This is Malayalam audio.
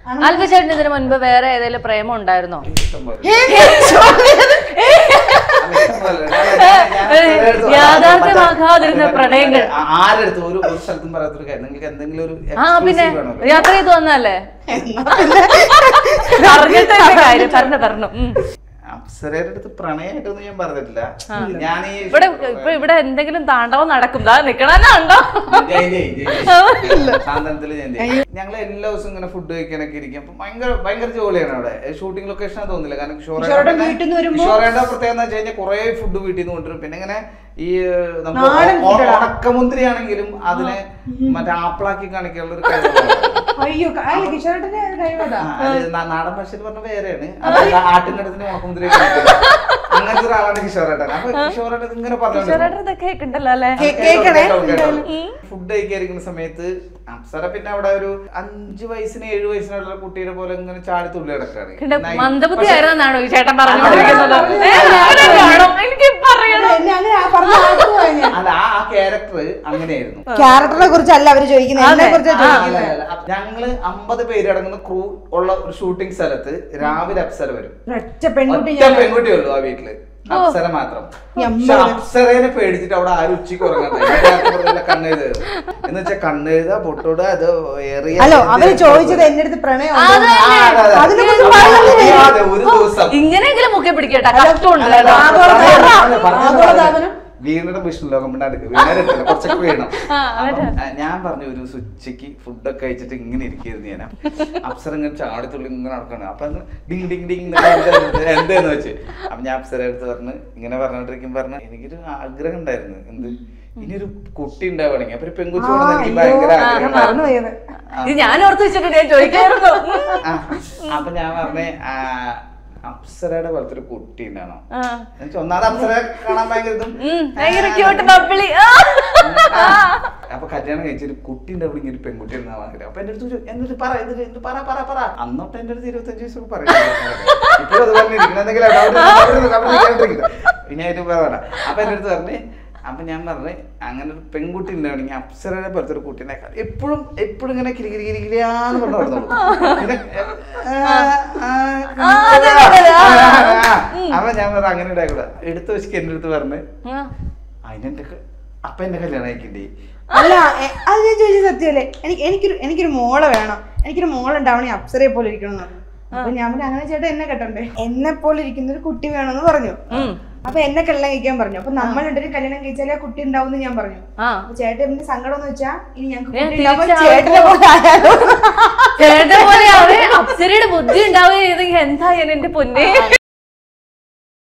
ആൽഫ ചേട്ടന് ഇതിനു മുൻപ് വേറെ ഏതെങ്കിലും പ്രേമം ഉണ്ടായിരുന്നോ ഇഷ്ടംപോലെ. ഏ, അല്ല, ഇഷ്ടംപോലെ. ഞാൻ- ഞാൻ- ഞാൻ ചിലയിടത്ത് യാഥാർത്ഥ്യമാകാതിരുന്ന മറ്റേ- പ്രണയങ്ങൾ. ആ- ആരെടുത്തും ഒരു ഒരു സ്ഥലത്തും പറയാത്തൊരു കാര്യം നിങ്ങൾക്ക് എന്തെങ്കിലും ഒരു ആ പിന്നെ exclusive വേണമല്ലോ. യാത്ര ചെയ്ത് വന്നല്ലേ എന്നാ പിന്നെ പറഞ്ഞിട്ടല്ലേ കാര്യം പറഞ്ഞു പറഞ്ഞു ഉം. അപ്സരയുടെ അടുത്ത് പ്രണയമായിട്ടൊന്നും ഞാൻ പറഞ്ഞിട്ടില്ല ഞാൻ ഈ ഇവിടെ ഇപ്പൊ ഇവിടെ എന്തെങ്കിലും താണ്ടവം നടക്കും ദാ നിക്കണോ സാന്ത്വനത്തില് ഞങ്ങൾ എല്ലാ ദിവസവും ഇങ്ങനെ ഫുഡ് കഴിക്കാനൊക്കെ ഇരിക്കും അപ്പൊ ഭയങ്കര ഭയങ്കര ജോലിയാണ് അവിടെ ഷൂട്ടിംഗ് ലൊക്കേഷൻ തോന്നില്ല കാരണം കിഷോറുടെ വീട്ടിൽ നിന്ന് വരുമ്പോ- കിഷോറേണ്ട പ്രത്യേകത എന്ന് വെച്ച് കഴിഞ്ഞാൽ കുറെ ഫുഡ് വീട്ടിൽ നിന്ന് കൊണ്ടുവരും പിന്നെ ഇങ്ങനെ ഈ നമ്മൾ നാടൻ food ആ. ഉണക്കമുന്തിരി ആണെങ്കിലും അതിനെ മറ്റേ ആപ്പിളാക്കി കാണിക്കാനുള്ള ഒരു കഴിവുണ്ട്. അയ്യോ അല്ല കിഷോരേട്ടന്റെ കഴിവതാ ആ, അത് നാ- നാടൻ ഭാഷയിൽ പറഞ്ഞ വേറെയാണ് ആട്ടിൻകടത്തിന് ഉണക്കമുന്തിരി അങ്ങനത്തെ ഒരാളാണ് കിഷോറേട്ടൻ അപ്പൊ കിഷോറേട്ടൻ ഇങ്ങനെ പറഞ്ഞു ഈശ്വരേട്ടൻ ഇതൊക്കെ കേൾക്കണ്ടല്ലോ അല്ലേ കേ- കേക്കണേ ഫുഡ് കഴിക്കാതിരിക്കുന്ന സമയത്ത് അപ്സര പിന്നെ അവിടെ ഒരു അഞ്ചു വയസ്സിന് ഏഴു വയസ്സിനുള്ള കുട്ടിയുടെ പോലെ ഇങ്ങനെ ചാടി തുള്ളി കിടക്കാണ് കണ്ട നൈ- മന്ദബുദ്ധി പക്ഷേ- ആയിരുന്നാണോ ഈ ചേട്ടൻ പറഞ്ഞുകൊണ്ടിരിക്കുന്നത് അല്ല, ഏ, അങ്ങനെ വേണം. എനിക്ക് പറയണം എന്നെ അങ്ങനെ ആ പറഞ്ഞ ആക്കുവാ ഞാൻ. അല്ല ആ ആ ക്യാരക്ടർ അങ്ങനെയായിരുന്നു ക്യാരക്ടറിനെ കുറിച്ചല്ല അവര് ചോദിക്കുന്നത് എന്നെ കുറിച്ച് അല്ല, ചോദിക്കുന്നത് അല്ല, അല്ല. ഞങ്ങള് അമ്പത് പേരടങ്ങുന്ന ക്രൂ ഉള്ള ഒരു ഷൂട്ടിംഗ് സ്ഥലത്ത് രാവിലെ അപ്സര വരും ഒറ്റ പെൺകുട്ടി ഒറ്റ ഞാൻ പെൺകുട്ടിയേ ഉള്ളൂ ആ വീട്ടില് അപ്സര മാത്രം ഈ അമ്പത് പക്ഷെ അപ്സരേനെ പേടിച്ചിട്ട് അവിടെ ആരും ഉച്ചയ്ക്ക് ഉറങ്ങണ്ട കണ്ണെഴുത എന്ന് വെച്ചാൽ കണ്ണെഴുത പൊട്ടോട് അത് ഏറിയ ഹലോ അവര് ചോദിച്ചത് എന്റെ അടുത്ത് പ്രണയം അതെ. ഉണ്ടോ? ആ, അതെ, അതെ. അതിനെ കുറിച്ച് അതെ, പറയുന്നില്ലേ? അതെ, ഒരു ദിവസം ഇങ്ങനെയെങ്കിലും മുഖ്യ പിടിക്കട്ടെ കഷ്ടമുണ്ട് അല്ല, അല്ല, കേട്ടോ. ആഗോളതാപനം. പറഞ്ഞത് പറഞ്ഞത് ആഗോളതാപനം. വീടിന്റെ വിഷ്ണു ലോകം പിന്നെ അടുക്ക് വീണാരത്തില്ല കുറച്ചൊക്കെ വീണം ആ, എന്നിട്ട്? അപ്പം, ആ, ഞാൻ പറഞ്ഞു ഒരു ദിവസം ഉച്ചയ്ക്ക് ഫുഡൊക്കെ കഴിച്ചിട്ട് ഇങ്ങനെ ഇരിക്കുന്നു ഞാൻ അപ്സര ഇങ്ങനെ ചാടിത്തുള്ളി ഇങ്ങനെ നടക്കണം അപ്പൊ അങ്ങ് ഡിങ് ഡിങ് ഡിങ് എന്നൊക്കെ എന്താ- എന്താന്ന് വെച്ച് അപ്പൊ ഞാൻ അപ്സര അടുത്ത് പറഞ്ഞ് ഇങ്ങനെ പറഞ്ഞോണ്ടിരിക്കും പറഞ്ഞു എനിക്കൊരു ആഗ്രഹം ഉണ്ടായിരുന്നു എന്ത് ഇനിയൊരു കുട്ടി ഉണ്ടാവുകയാണെങ്കിൽ അപ്പൊ ഒരു പെൺകുട്ടി ആ, വേണമെന്ന് എനിക്ക് അയ്യോ, ഭയങ്കര ആ, ആഗ്രഹം മറന്നു ഉണ്ടായിരുന്നു. പോയത്. ഇത് ഞാൻ ഓർത്ത് വെച്ചിട്ട് ഞാൻ ചോദിക്കായിരുന്നു ആ, അപ്പൊ ഞാൻ പറഞ്ഞേ ആ, അപ്സരയുടെ പോലത്തെ ഒരു കുട്ടി ഉണ്ടാണോ ആ. എന്നുവെച്ചാ ഒന്നാമത് അപ്സര കാണാൻ ഭയങ്കര ഇതും ഉം, ഭയങ്കര ക്യൂട്ട് ബബ്ബിളി ആ. അപ്പൊ കല്യാണം കഴിച്ചൊരു കുട്ടി ഉണ്ടാവണമെങ്കിൽ ഒരു പെൺകുട്ടി ഉണ്ടാവാൻ ആഗ്രഹം അപ്പൊ എന്റെ അടുത്ത് ചോദിച്ചു, എന്നിട്ട് പറ എന്നിട്ട് എന്ത് പറ പറ പറ അന്നോട്ട് എന്റെ അടുത്ത് ഇരുപത്തഞ്ച് വയസ്സൊക്കെ പറയും ഇപ്പോഴും അത് പറഞ്ഞിരിക്കണം എന്തെങ്കിലും അവിടെ അവിടെ ഇരുന്ന് അവിടെ ഇരിക്കാണ്ടിരിക്കുന്നു. പിന്നെ അതിന് പറയണ്ട അപ്പൊ എന്റെ അടുത്ത് പറഞ്ഞ് അപ്പൊ ഞാൻ പറഞ്ഞു അങ്ങനെ ഒരു പെൺകുട്ടി ഉണ്ടാവണമെങ്കിൽ അപ്സരനെ പോലത്തെ ഒരു കുട്ടീനെ എപ്പോഴും എപ്പോഴും ഇങ്ങനെ കിരി കിരി കിരി കിരിയാന്ന് പറഞ്ഞു നടന്നോളൂ. പിന്നെ ആ, ആ, ആ, അതെ, അതെ, അതെ, ആ. ആ, ആ. അപ്പൊ ഞാൻ പറഞ്ഞു അങ്ങനെ ഉണ്ടായിക്കൂടാ എടുത്ത വെച്ചിട്ട് എന്റെ അടുത്ത് പറഞ്ഞ് ആ. അതിനെന്റെ ക- അപ്പൊ എന്റെ കല്യാണം അയക്കണ്ടേ അല്ല എ- അത് ഞാൻ ചോദിച്ച സത്യമല്ലേ എനിക്ക് എനിക്കൊരു എനിക്കൊരു മോളെ വേണം എനിക്കൊരു മോളുണ്ടാവണേ അപ്സരയെ പോലെ ഇരിക്കണം എന്ന് പറഞ്ഞു അപ്പൊ ഞാൻ പറഞ്ഞു അങ്ങനെ ചേട്ടാ എന്നെ കെട്ടണ്ടേ എന്നെ പോലെ ഇരിക്കുന്ന ഒരു കുട്ടി വേണമെന്ന് പറഞ്ഞു ഉം. അപ്പൊ എന്നെ കല്യാണം കഴിക്കാൻ പറഞ്ഞു അപ്പൊ നമ്മൾ രണ്ടുപേരും കല്യാണം കഴിച്ചാലേ ആ കുട്ടി ഉണ്ടാവും എന്ന് ഞാൻ പറഞ്ഞു ആ അപ്പൊ ചേട്ടൻ എന്ത് സങ്കടം എന്ന് വെച്ചാ ഇനി ഞങ്ങൾക്ക് ഏ, കുട്ടി ഉണ്ടാവുമ്പോ തിരിച്ചാവും. ചേട്ടനെ പോലെ ആയാലോ ചേട്ടൻ പോലെ അവര് അപ്സരയുടെ ബുദ്ധി ഉണ്ടാവുക ചെയ്തെങ്കിൽ എന്താ ഞാൻ എന്റെ പൊന്നെ